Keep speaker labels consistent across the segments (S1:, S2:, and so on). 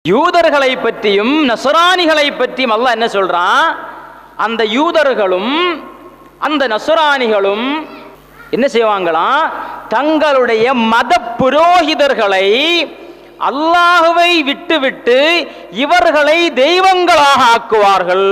S1: யூதர்களை பற்றியும் நசுரானிகளை பற்றியும் அல்லாஹ் என்ன சொல்றான் அந்த யூதர்களும் அந்த நசுரானிகளும் என்ன செய்வாங்களாம் தங்களுடைய மத புரோகிதர்களை அல்லாஹுவை விட்டுவிட்டு இவர்களை தெய்வங்களாக ஆக்குவார்கள்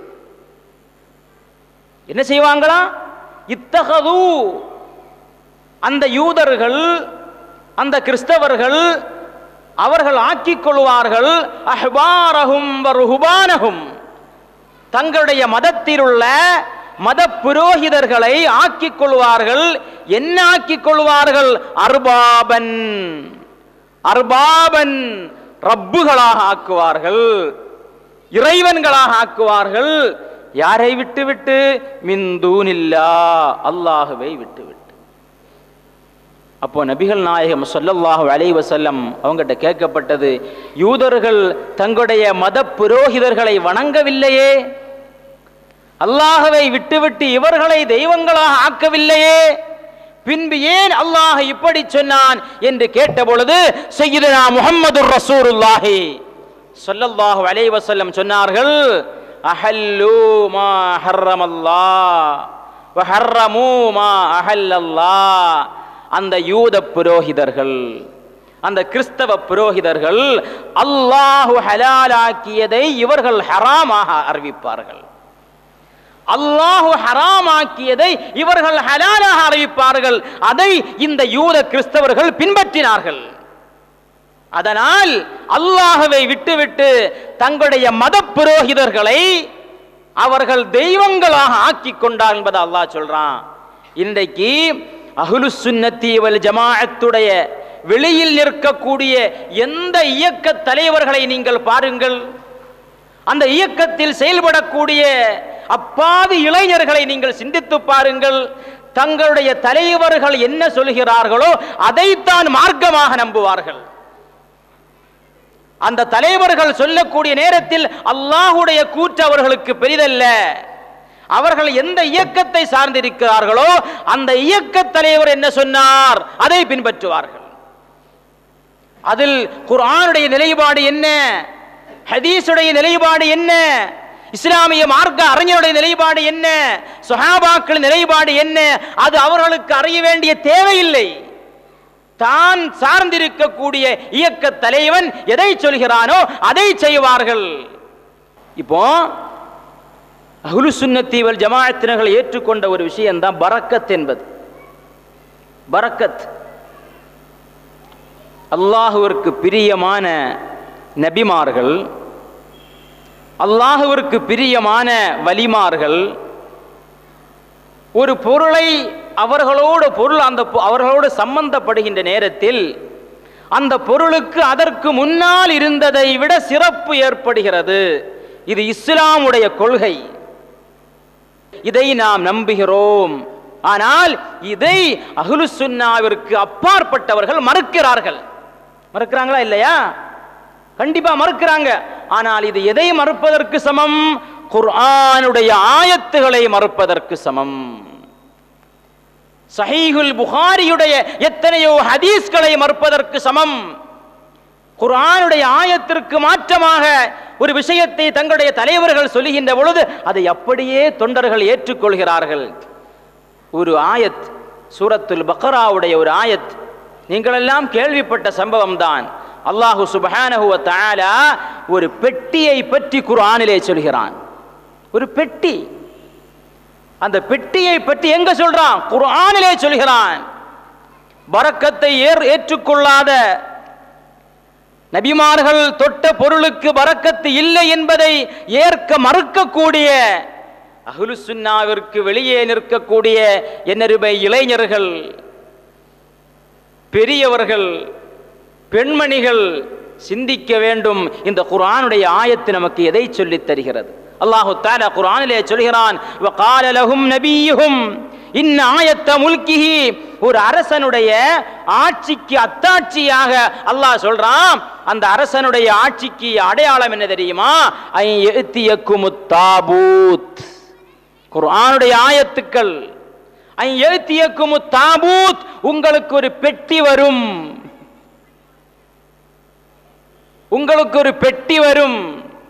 S1: என்ன செய்வாங்களா இத்தகது அந்த யூதர்கள் அந்த கிறிஸ்தவர்கள் அவர்கள் ஆக்கிக் கொள்வார்கள் அஹ்பாரஹும் வருஹுபானஹும் தங்களுடைய மதத்தில் உள்ள மத புரோகிதர்களை ஆக்கிக் கொள்வார்கள் என்ன ஆக்கிக் கொள்வார்கள் அர்பாபன் அர்பாபன் ரப்புகளாக ஆக்குவார்கள் இறைவன்களாக ஆக்குவார்கள் யாரை விட்டு விட்டு மிந்தூனில்லா அல்லாஹுவை விட்டு விட்டு அப்போ நபிகள் நாயகம் ஸல்லல்லாஹு அலைஹி வஸல்லம் அவங்ககிட்ட கேட்கப்பட்டது யூதர்கள் தங்களுடைய மத புரோகிதர்களை வணங்கவில்லையே அல்லாஹவை விட்டுவிட்டு இவர்களை தெய்வங்களாக ஆக்கவில்லையே பின்பு ஏன் அல்லாஹ் இப்படி சொன்னான் என்று கேட்டபொழுது செய்யுதனா முஹம்மது ரசூலுல்லாஹி ஸல்லல்லாஹு அலைஹி வஸல்லம் சொன்னார்கள் அஹல்லு மா ஹர்ரமல்லாஹ் வ ஹர்ரமு மா அஹல்லல்லாஹ் அந்த யூத புரோகிதர்கள் அந்த கிறிஸ்தவ புரோகிதர்கள் அல்லாஹு ஹலாலாக்கியதை இவர்கள் ஹராமாக அறிவிப்பார்கள் அல்லாஹு ஹராமாக்கியதை இவர்கள் ஹலாலாக அறிவிப்பார்கள் அதை இந்த யூத கிறிஸ்தவர்கள் பின்பற்றினார்கள் அதனால் அல்லாஹுவை விட்டுவிட்டு தங்களுடைய மத புரோகிதர்களை அவர்கள் தெய்வங்களாக ஆக்கிக் கொண்டார் என்பதை அல்லாஹ் சொல்றான் இன்றைக்கு அஹ்லு சுன்னத்தி வல் ஜமாஅத்துடைய வெளியில் நிற்கக்கூடிய எந்த இயக்க தலைவர்களை நீங்கள் பாருங்கள் அந்த இயக்கத்தில் செயல்படக்கூடிய அப்பாவி இளைஞர்களை நீங்கள் சிந்தித்து பாருங்கள் தங்களுடைய தலைவர்கள் என்ன சொல்கிறார்களோ அதைத்தான் மார்க்கமாக நம்புவார்கள் அந்த தலைவர்கள் சொல்லக்கூடிய நேரத்தில் அல்லாஹுடைய கூற்று அவர்களுக்கு பெரிதல்ல அவர்கள் எந்த இயக்கத்தை சார்ந்திருக்கிறார்களோ அந்த இயக்க தலைவர் என்ன சொன்னார் அதை பின்பற்றுவார்கள் அதில் குர்ஆனுடைய நிலைப்பாடு என்ன ஹதீஸுடைய நிலைப்பாடு என்ன இஸ்லாமிய மார்க்க அறிஞருடைய நிலைப்பாடு என்ன சுஹாபாக்களின் நிலைப்பாடு என்ன அது அவர்களுக்கு அறிய வேண்டிய தேவையில்லை தான் சார்ந்திருக்கக்கூடிய இயக்க தலைவன் எதை சொல்கிறானோ அதை செய்வார்கள் இப்போ அஹ்லு சுன்னத்தி வல் ஜமாஅத்தினர்கள் ஏற்றுக்கொண்ட ஒரு விஷயம்தான் பரக்கத் என்பது பரக்கத் அல்லாஹுவிற்கு பிரியமான நபிமார்கள் அல்லாஹுவிற்கு பிரியமான வலிமார்கள் ஒரு பொருளை அவர்களோடு பொருள் அந்த பொ- அவர்களோடு சம்பந்தப்படுகின்ற நேரத்தில் அந்த பொருளுக்கு அதற்கு முன்னால் இருந்ததை விட சிறப்பு ஏற்படுகிறது இது இஸ்லாமுடைய கொள்கை இதை நாம் நம்புகிறோம் ஆனால் இதை அஹ்லு சுன்னாவிற்கு அப்பாற்பட்டவர்கள் மறுக்கிறார்கள் மறுக்கிறாங்களா இல்லையா கண்டிப்பா மறுக்கிறாங்க ஆனால் இது எதை மறுப்பதற்கு சமம் குர்ஆனுடைய ஆயத்துகளை மறுப்பதற்கு சமம் சஹீஹுல் புகாரியுடைய எத்தனையோ ஹதீஸ்களை மறுப்பதற்கு சமம் குர்ஆனுடைய ஆயத்திற்கு மாற்றமாக ஒரு விஷயத்தை தங்களுடைய தலைவர்கள் சொல்லுகின்ற பொழுது அதை அப்படியே தொண்டர்கள் ஏற்றுக்கொள்கிறார்கள் ஒரு ஆயத் சூரத்துல் பக்ராவுடைய ஒரு ஆயத் நீங்களெல்லாம் கேள்விப்பட்ட சம்பவம் தான் அல்லாஹு சுப்ஹானஹு வ தஆலா ஒரு பெட்டியை பற்றி குர்ஆனிலே சொல்கிறான் ஒரு பெட்டி அந்த பெட்டியை பற்றி எங்க சொல்றான் குர்ஆனிலே சொல்கிறான் பரக்கத்தை ஏற் ஏற்றுக்கொள்ளாத நபிமார்கள் தொட்ட பொருளுக்கு பரக்கத்து இல்லை என்பதை ஏற்க மறுக்கக்கூடிய அஹ்லு சுன்னாவிற்கு வெளியே நிற்கக்கூடிய என்னருமை இளைஞர்கள் பெரியவர்கள் பெண்மணிகள் சிந்திக்க வேண்டும் இந்த குர்ஆனுடைய ஆயத்து நமக்கு எதை சொல்லித் தருகிறது அல்லாஹு தாலா குர்ஆனிலே சொல்கிறான் வகால லஹும் நபியுஹும் இன்ன ஆயத்த முல்கிஹி ஒரு அரசனுடைய ஆட்சிக்கு அத்தாட்சியாக அல்லாஹ் சொல்றான் அந்த அரசனுடைய ஆட்சிக்கு அடையாளம் என்ன தெரியுமா ஐ எத்தியக்குமுத் தாபூத் குர்ஆனுடைய ஆயத்துக்கள் ஐ எழுத்தியக்குமுத் தாபூத் உங்களுக்கு ஒரு பெட்டி வரும் உங்களுக்கு ஒரு பெட்டி வரும்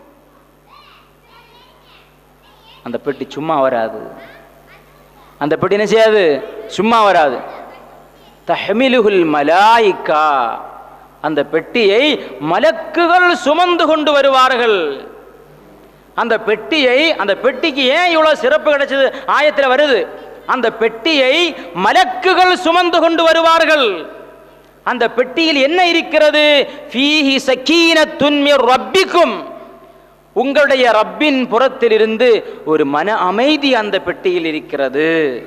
S1: அந்த பெட்டி சும்மா வராது அந்த பெட்டி என்ன செய்யாது சும்மா வராது தஹமிலுகுல் மலாயிக்கா அந்த பெட்டியை மலக்குகள் சுமந்து கொண்டு வருவார்கள் அந்த பெட்டியை அந்த பெட்டிக்கு ஏன் இவ்வளவு சிறப்பு கிடைச்சது ஆயத்தில் வருது அந்த பெட்டியை மலக்குகள் சுமந்து கொண்டு வருவார்கள் அந்த பெட்டியில் என்ன இருக்கிறது ஃபீஹி சக்கீனத்துன் மிர் ரப்பிக்கும் உங்களுடைய ரப்பின் புறத்திலிருந்து ஒரு மன அமைதி அந்த பெட்டியில் இருக்கிறது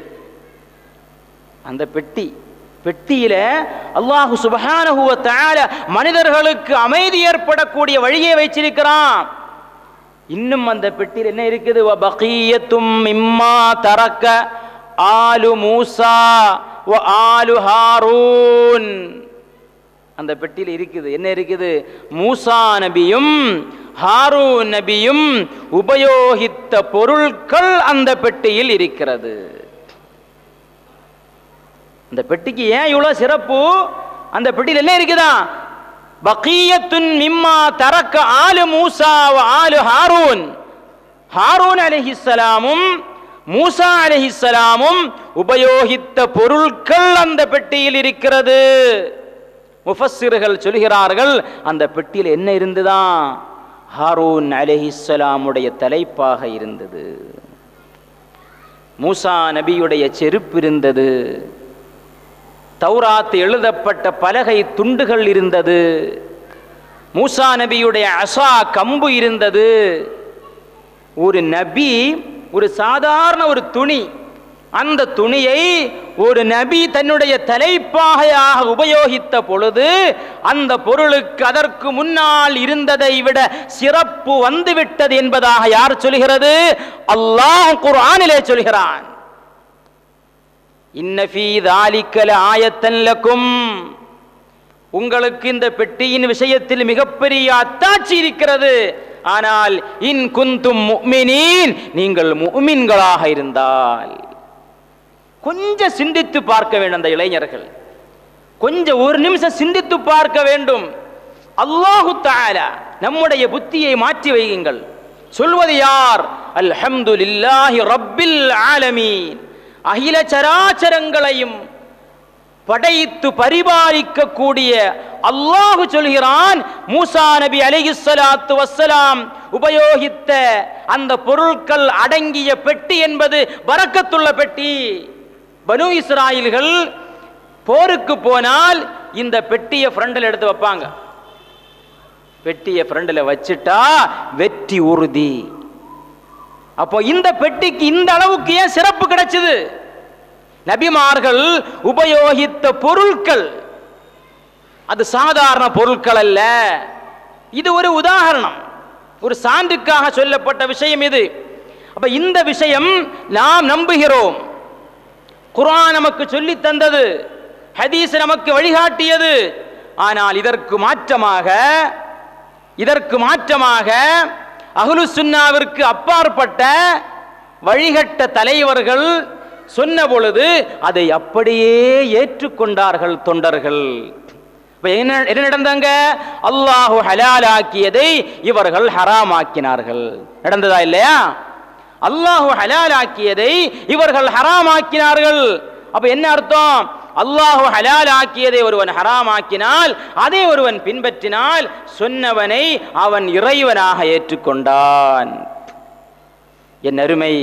S1: அந்த பெட்டி பெட்டியில அல்லாஹு சுபஹானஹு வ தஆல மனிதர்களுக்கு அமைதி ஏற்படக்கூடிய வழியை வச்சிருக்கிறான் இன்னும் அந்த பெட்டியில் என்ன இருக்குது வ பகியத்தும் மிம்மா தரக்க ஆலு மூசா வ ஆலு ஹாரூன் அந்த பெட்டியில் இருக்குது என்ன இருக்குது மூசா நபியும் ஹாரூன் நபியும் உபயோகித்த பொருட்கள் அந்த பெட்டியில் இருக்கிறது அந்த பெட்டிக்கு ஏன் இவ்வளவு சிறப்பு அந்த பெட்டியில் என்ன இருக்குதா பகியத்துன் மிம்மா தரக்க ஆலு மூசா வ ஆலு ஹாரூன் ஹாரூன் அலைஹிஸ்ஸலாமும் மூசா அலைஹிஸ்ஸலாமும் உபயோகித்த பொருட்கள் அந்த பெட்டியில் இருக்கிறது முஃபஸ்ஸிர்கள் சொல்கிறார்கள் அந்த பெட்டியில் என்ன இருந்துதான் ஹாரூன் அலைஹிஸ்ஸலாமுடைய தலைப்பாக இருந்தது மூசா நபியுடைய செருப்பு இருந்தது தௌராத் எழுதப்பட்ட பலகை துண்டுகள் இருந்தது மூசா நபியுடைய அசா கம்பு இருந்தது ஒரு நபி ஒரு சாதாரண ஒரு துணி அந்த துணியை ஒரு நபி தன்னுடைய தலைப்பாகையாக உபயோகித்த பொழுது அந்த பொருளுக்கு அதற்கு முன்னால் இருந்ததை விட சிறப்பு வந்துவிட்டது என்பதாக யார் சொல்கிறது அல்லாஹ் குர்ஆனிலே சொல்கிறான் இன்னஃபீ தாலிக்கல ஆயத்தன் லக்கும் உங்களுக்கு இந்த பெட்டியின் விஷயத்தில் மிகப்பெரிய அத்தாட்சி இருக்கிறது ஆனால் இன் குந்தும் முஃமினீன் நீங்கள் முஃமின்களாக இருந்தால் கொஞ்சம் சிந்தித்து பார்க்க வேண்டும் அந்த இளைஞர்கள் கொஞ்சம் ஒரு நிமிஷம் சிந்தித்து பார்க்க வேண்டும் அல்லாஹு தஆலா நம்முடைய புத்தியை மாற்றி வையுங்கள் சொல்வது யார் அல்ஹம்துலில்லாஹி ரப்பில் ஆலமீன் அகில சராச்சரங்களையும் படைத்து பரிபாலிக்கக்கூடிய அல்லாஹு சொல்கிறான் மூசா நபி அலைஹிஸ்ஸலாத்து வஸ்ஸலாம் உபயோகித்த அந்த பொருட்கள் அடங்கிய பெட்டி என்பது பரக்கத்துள்ள பெட்டி பனு இஸ்ராயில்கள் போருக்கு போனால் இந்த பெட்டியை ஃப்ரண்டில் எடுத்து வைப்பாங்க பெட்டியை ஃப்ரண்டில் வச்சுட்டா வெற்றி உறுதி அப்போ இந்த பெட்டிக்கு இந்த அளவுக்கு ஏன் சிறப்பு கிடைச்சது நபிமார்கள் உபயோகித்த பொருட்கள் அது சாதாரண பொருட்கள் அல்ல இது ஒரு உதாரணம் ஒரு சான்றுக்காக சொல்லப்பட்ட விஷயம் இது அப்ப இந்த விஷயம் நாம் நம்புகிறோம் குர்ஆன் நமக்கு சொல்லி தந்தது ஹதீஸ் நமக்கு வழிகாட்டியது ஆனால் இதற்கு மாற்றமாக இதற்கு மாற்றமாக அஹ்லு சுன்னாவிற்கு அப்பாற்பட்ட வழிகட்ட தலைவர்கள் சொன்ன பொழுது அதை அப்படியே ஏற்றுக்கொண்டார்கள் தொண்டர்கள் இப்ப என்ன என்ன நடந்தாங்க அல்லாஹு ஹலாலாக்கியதை இவர்கள் ஹராமாக்கினார்கள் நடந்ததா இல்லையா அல்லாஹு ஹலாலாக்கியதை இவர்கள் ஹராமாக்கினார்கள் அப்ப என்ன அர்த்தம் அல்லாஹு ஹலாலாக்கியதை ஒருவன் ஹராமாக்கினால் அதை ஒருவன் பின்பற்றினால் சொன்னவனை அவன் இறைவனாக ஏற்றுக்கொண்டான் என் அருமை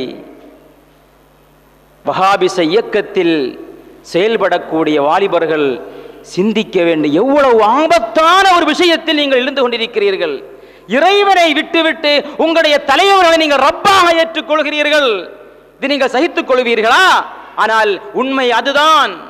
S1: வஹாபிச இயக்கத்தில் செயல்படக்கூடிய வாலிபர்கள் சிந்திக்க வேண்டிய எவ்வளவு ஆபத்தான ஒரு விஷயத்தில் நீங்கள் இருந்து கொண்டிருக்கிறீர்கள் இறைவனை விட்டுவிட்டு உங்களுடைய தலைவர்களை நீங்கள் ரப்பாக ஏற்றுக்கொள்கிறீர்கள் இது நீங்கள் சகித்துக் கொள்வீர்களா ஆனால் உண்மை அதுதான்